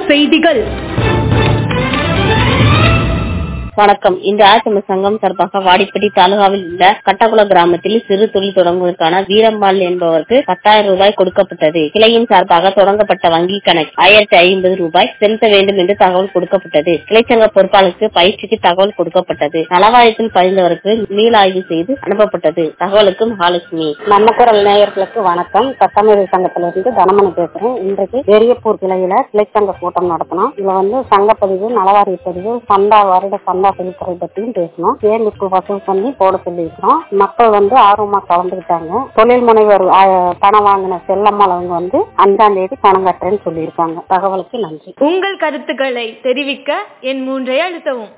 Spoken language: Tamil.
செய்திகள் வணக்கம் இந்த ஆசிரம சங்கம் சார்பாக வாடிப்பட்டி தாலுகாவில் உள்ள கட்டகுள கிராமத்தில் சிறு தொழில் தொடங்குவதற்கான வீரம்பாள் என்பவருக்கு பத்தாயிரம் ரூபாய் கொடுக்கப்பட்டது கிளையின் சார்பாக தொடங்கப்பட்ட வங்கி கணக்கு ஆயிரத்தி ஐம்பது ரூபாய் செலுத்த வேண்டும் என்று தகவல் கொடுக்கப்பட்டது கிளைச்சங்க பொறுப்பாளருக்கு பயிற்சிக்கு தகவல் கொடுக்கப்பட்டது நலவாரியத்தில் பதிந்தவருக்கு மீளாய்வு செய்து அனுப்பப்பட்டது தகவலுக்கு மகாலட்சுமி நம்ம குரல் நேயர்களுக்கு வணக்கம் சட்டமேதை சங்கத்திலிருந்து தனமணி பேசுறேன் இன்றைக்கு பெரியப்பூர் கிளையில கிளைச்சங்க கூட்டம் நடத்தினோம் இதுல வந்து சங்கப்பதிவு நலவாரிய பதிவு சந்தா வருட சந்தா செலுத்துறது பற்றியும் பேசணும் சேமிப்பு வசூல் பண்ணி போட சொல்லியிருக்கிறோம் மக்கள் வந்து ஆர்வமா கலந்துக்கிட்டாங்க தொழில் முனைவர் ஆ, பணம் வாங்கின செல்லம்மாள் அவங்க வந்து அஞ்சாம் தேதி பணம் கட்டுறேன்னு சொல்லியிருக்காங்க தகவலுக்கு நன்றி உங்கள் கருத்துக்களை தெரிவிக்க என் மூன்றை அழுத்தவும்